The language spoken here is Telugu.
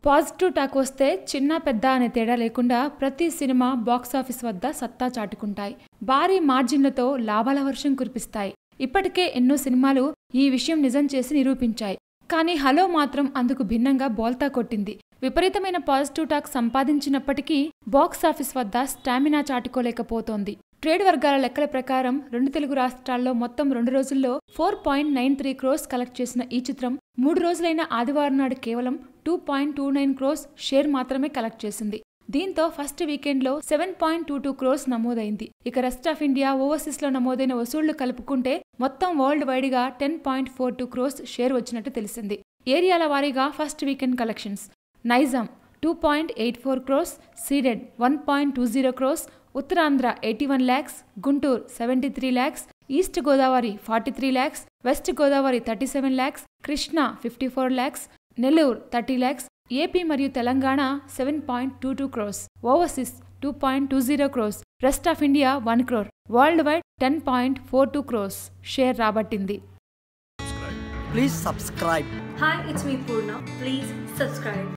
పాజిటివ్ టాక్ వస్తే చిన్న పెద్ద అనే తేడా లేకుండా ప్రతి సినిమా బాక్సాఫీస్ వద్ద సత్తా చాటుకుంటాయి భారీ మార్జిన్లతో లాభాల వర్షం కురిపిస్తాయి ఇప్పటికే ఎన్నో సినిమాలు ఈ విషయం నిజం చేసి నిరూపించాయి కానీ హలో మాత్రం అందుకు భిన్నంగా బోల్తా కొట్టింది విపరీతమైన పాజిటివ్ టాక్ సంపాదించినప్పటికీ బాక్సాఫీస్ వద్ద స్టామినా చాటుకోలేకపోతోంది ట్రేడ్ వర్గాల లెక్కల ప్రకారం రెండు తెలుగు రాష్ట్రాల్లో మొత్తం రెండు రోజుల్లో four point nine three crores collect చేసిన ఈ చిత్రం మూడు రోజులైన ఆదివారం నాడు కేవలం two point two nine crores share మాత్రమే కలెక్ట్ చేసింది దీంతో ఫస్ట్ వీకెండ్ లో seven point two two crores నమోదైంది ఇక రెస్ట్ ఆఫ్ ఇండియా ఓవర్సీస్ లో నమోదైన వసూళ్లు కలుపుకుంటే మొత్తం వరల్డ్ వైడ్ గా ten point four two crores share వచ్చినట్టు తెలిసింది ఏరియాల వారీగా first weekend collections Nizam two point eight four crores Ceded one point two zero crores Uttarandhra eighty one lakhs Guntur seventy three lakhs East Godavari forty three lakhs West Godavari thirty seven lakhs Krishna fifty four lakhs Nellore thirty lakhs AP మరియు Telangana seven point two two crores overseas two point two zero crores rest of India one crore world wide ten point four two crores share రాబట్టింది Please subscribe. Hi, it's me Purna. Please subscribe.